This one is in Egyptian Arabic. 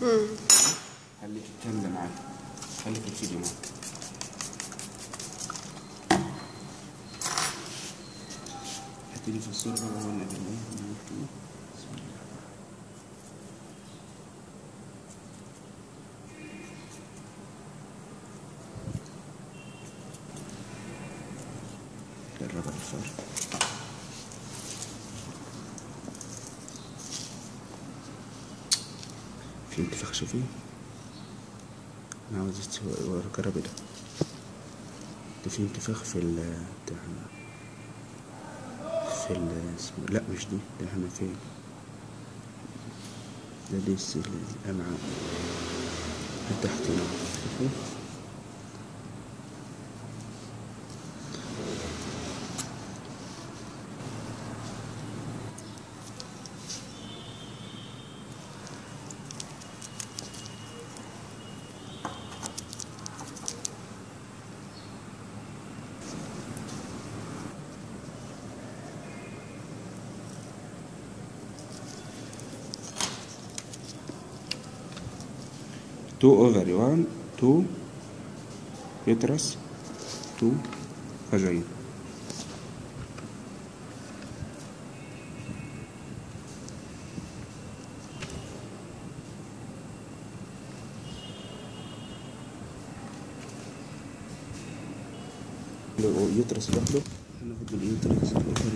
مم. خليك الكاملة معاك خليك الفيديو معاك هتيجي في الصورة بقى ولا بالله بسم الله جرب الفرق في انتفاخ شوفي انا عاوز تسوي جرب ده ده في انتفاخ في ال بتاع في ال اسمه لا مش دي ده احنا فين ده دي الس- الأمعاء ده تحت هنا شوفوا two ovary one two uterus two vagina اليوترس لوحده هناخد اليوترس الاوفري